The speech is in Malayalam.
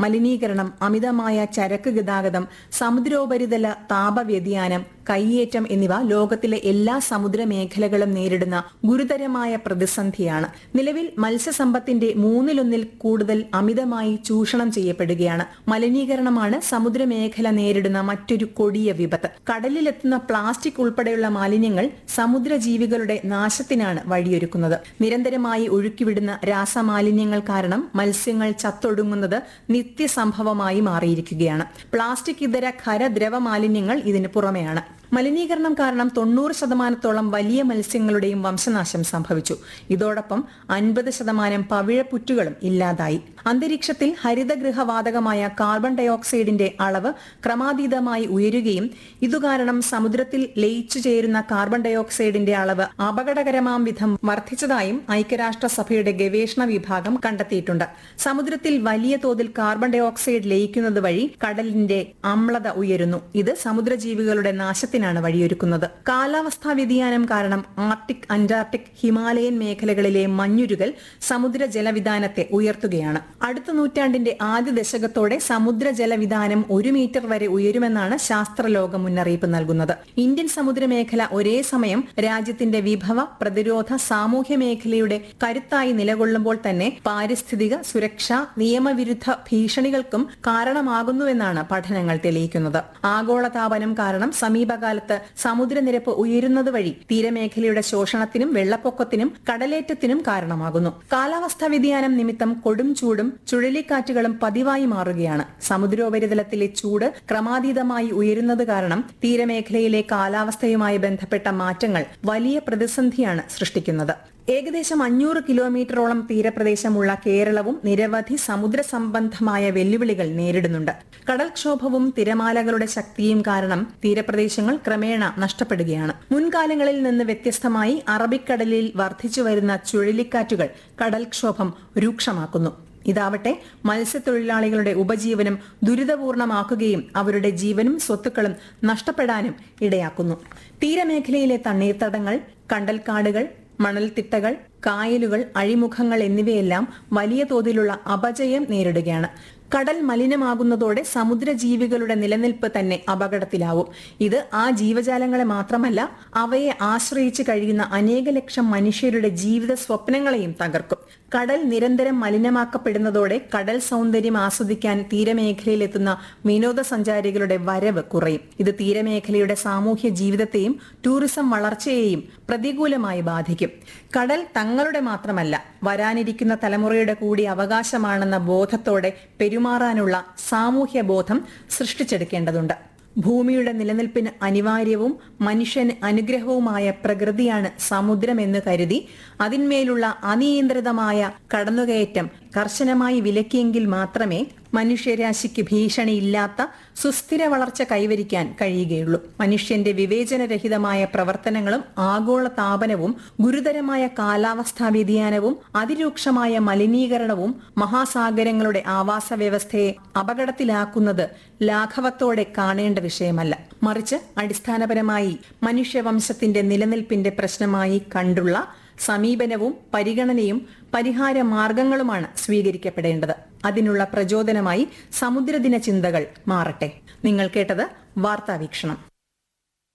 മലിനീകരണം അമിതമായ ചരക്ക് ഗതാഗതം സമുദ്രോപരിതല താപവ്യതിയാനം കയ്യേറ്റം എന്നിവ ലോകത്തിലെ എല്ലാ സമുദ്ര മേഖലകളും നേരിടുന്ന ഗുരുതരമായ പ്രതിസന്ധിയാണ് നിലവിൽ മത്സ്യസമ്പത്തിന്റെ മൂന്നിലൊന്നിൽ കൂടുതൽ അമിതമായി ചൂഷണം ചെയ്യപ്പെടുകയാണ് മലിനീകരണമാണ് സമുദ്രമേഖല നേരിടുന്ന മറ്റൊരു കൊടിയ വിപത്ത് കടലിലെത്തുന്ന പ്ലാസ്റ്റിക് ഉൾപ്പെടെയുള്ള മാലിന്യങ്ങൾ സമുദ്രജീവികളുടെ നാശത്തിനാണ് വഴിയൊരുക്കുന്നത് നിരന്തരമായി ഒഴുക്കിവിടുന്ന രാസമാലിന്യങ്ങൾ കാരണം മത്സ്യങ്ങൾ ചത്തൊടുങ്ങുന്നത് നിത്യസംഭവമായി മാറിയിരിക്കുകയാണ് പ്ലാസ്റ്റിക് ഇതര ഖര ദ്രവ മാലിന്യങ്ങൾ ഇതിന് പുറമെയാണ് മലിനീകരണം കാരണം തൊണ്ണൂറ് ശതമാനത്തോളം വലിയ മത്സ്യങ്ങളുടെയും വംശനാശം സംഭവിച്ചു ഇതോടൊപ്പം അൻപത് ശതമാനം പവിഴപ്പുറ്റുകളും ഇല്ലാതായി അന്തരീക്ഷത്തിൽ ഹരിതഗൃഹവാതകമായ കാർബൺ ഡയോക്സൈഡിന്റെ അളവ് ക്രമാതീതമായി ഉയരുകയും ഇതുകാരണം സമുദ്രത്തിൽ ലയിച്ചു ചേരുന്ന കാർബൺ ഡയോക്സൈഡിന്റെ അളവ് അപകടകരമാം വിധം വർദ്ധിച്ചതായും ഐക്യരാഷ്ട്രസഭയുടെ ഗവേഷണ വിഭാഗം കണ്ടെത്തിയിട്ടുണ്ട് സമുദ്രത്തിൽ വലിയ തോതിൽ കാർബൺ ഡയോക്സൈഡ് ലയിക്കുന്നത് വഴി കടലിന്റെ അമ്ലത ഉയരുന്നു ഇത് സമുദ്രജീവികളുടെ നാശത്തിനാണ് വഴിയൊരുക്കുന്നത് കാലാവസ്ഥാ വ്യതിയാനം കാരണം ആർട്ടിക് അന്റാർട്ടിക് ഹിമാലയൻ മേഖലകളിലെ മഞ്ഞുരുകൽ സമുദ്ര ജലവിധാനത്തെ ഉയർത്തുകയാണ് അടുത്ത നൂറ്റാണ്ടിന്റെ ആദ്യ ദശകത്തോടെ സമുദ്ര ജലവിധാനം ഒരു മീറ്റർ വരെ ഉയരുമെന്നാണ് ശാസ്ത്രലോകം മുന്നറിയിപ്പ് നൽകുന്നത് ഇന്ത്യൻ സമുദ്രമേഖല ഒരേ സമയം രാജ്യത്തിന്റെ വിഭവ പ്രതിരോധ സാമൂഹ്യ മേഖലയുടെ കരുത്തായി നിലകൊള്ളുമ്പോൾ തന്നെ പാരിസ്ഥിതിക സുരക്ഷ നിയമവിരുദ്ധ ഭീഷണികൾക്കും കാരണമാകുന്നുവെന്നാണ് പഠനങ്ങൾ തെളിയിക്കുന്നത് ആഗോളതാപനം കാരണം സമീപകാലത്ത് സമുദ്രനിരപ്പ് ഉയരുന്നത് വഴി തീരമേഖലയുടെ ശോഷണത്തിനും വെള്ളപ്പൊക്കത്തിനും കടലേറ്റത്തിനും കാരണമാകുന്നു കാലാവസ്ഥാ വ്യതിയാനം നിമിത്തം കൊടും ചൂടും ചുഴലിക്കാറ്റുകളും പതിവായി മാറുകയാണ് സമുദ്രോപരിതലത്തിലെ ചൂട് ക്രമാതീതമായി ഉയരുന്നത് കാരണം തീരമേഖലയിലെ കാലാവസ്ഥയുമായി ബന്ധപ്പെട്ട മാറ്റങ്ങൾ വലിയ പ്രതിസന്ധിയാണ് സൃഷ്ടിക്കുന്നത് ഏകദേശം അഞ്ഞൂറ് കിലോമീറ്ററോളം തീരപ്രദേശമുള്ള കേരളവും നിരവധി സമുദ്ര സംബന്ധമായ വെല്ലുവിളികൾ നേരിടുന്നുണ്ട് കടൽക്ഷോഭവും തിരമാലകളുടെ ശക്തിയും കാരണം തീരപ്രദേശങ്ങൾ ക്രമേണ നഷ്ടപ്പെടുകയാണ് മുൻകാലങ്ങളിൽ നിന്ന് വ്യത്യസ്തമായി അറബിക്കടലിൽ വർദ്ധിച്ചു വരുന്ന ചുഴലിക്കാറ്റുകൾ കടൽക്ഷോഭം രൂക്ഷമാക്കുന്നു ഇതാവട്ടെ മത്സ്യത്തൊഴിലാളികളുടെ ഉപജീവനം ദുരിതപൂർണമാക്കുകയും അവരുടെ ജീവനും സ്വത്തുക്കളും നഷ്ടപ്പെടാനും ഇടയാക്കുന്നു തീരമേഖലയിലെ തണ്ണീർത്തടങ്ങൾ കണ്ടൽക്കാടുകൾ മണൽത്തിട്ടകൾ കായലുകൾ അഴിമുഖങ്ങൾ എന്നിവയെല്ലാം വലിയ തോതിലുള്ള അപജയം നേരിടുകയാണ് കടൽ മലിനമാകുന്നതോടെ സമുദ്രജീവികളുടെ നിലനിൽപ്പ് തന്നെ അപകടത്തിലാവും ഇത് ആ ജീവജാലങ്ങളെ മാത്രമല്ല അവയെ ആശ്രയിച്ച് കഴിയുന്ന അനേക ലക്ഷം മനുഷ്യരുടെ ജീവിത സ്വപ്നങ്ങളെയും തകർക്കും കടൽ നിരന്തരം മലിനമാക്കപ്പെടുന്നതോടെ കടൽ സൗന്ദര്യം ആസ്വദിക്കാൻ തീരമേഖലയിലെത്തുന്ന വിനോദസഞ്ചാരികളുടെ വരവ് കുറയും ഇത് തീരമേഖലയുടെ സാമൂഹ്യ ജീവിതത്തെയും ടൂറിസം വളർച്ചയെയും പ്രതികൂലമായി ബാധിക്കും കടൽ തങ്ങളുടെ മാത്രമല്ല വരാനിരിക്കുന്ന തലമുറയുടെ കൂടി അവകാശമാണെന്ന ബോധത്തോടെ പെരുമാറാനുള്ള സാമൂഹ്യ ബോധം സൃഷ്ടിച്ചെടുക്കേണ്ടതുണ്ട് ഭൂമിയുടെ നിലനിൽപ്പിന് അനിവാര്യവും മനുഷ്യന് അനുഗ്രഹവുമായ പ്രകൃതിയാണ് സമുദ്രമെന്ന് കരുതി അതിന്മേലുള്ള അനിയന്ത്രിതമായ കടന്നുകയറ്റം കർശനമായി വിലക്കിയെങ്കിൽ മാത്രമേ മനുഷ്യരാശിക്ക് ഭീഷണിയില്ലാത്ത സുസ്ഥിര വളർച്ച കൈവരിക്കാൻ കഴിയുകയുള്ളൂ മനുഷ്യന്റെ വിവേചനരഹിതമായ പ്രവർത്തനങ്ങളും ആഗോള താപനവും ഗുരുതരമായ കാലാവസ്ഥാ വ്യതിയാനവും അതിരൂക്ഷമായ മലിനീകരണവും മഹാസാഗരങ്ങളുടെ ആവാസ വ്യവസ്ഥയെ അപകടത്തിലാക്കുന്നത് ലാഘവത്തോടെ കാണേണ്ട വിഷയമല്ല മറിച്ച് അടിസ്ഥാനപരമായി മനുഷ്യവംശത്തിന്റെ നിലനിൽപ്പിന്റെ പ്രശ്നമായി കണ്ടുള്ള സമീപനവും പരിഗണനയും പരിഹാര മാർഗങ്ങളുമാണ് സ്വീകരിക്കപ്പെടേണ്ടത് അതിനുള്ള പ്രചോദനമായി സമുദ്രദിന ചിന്തകൾ മാറട്ടെ നിങ്ങൾ കേട്ടത് വാർത്താവീക്ഷണം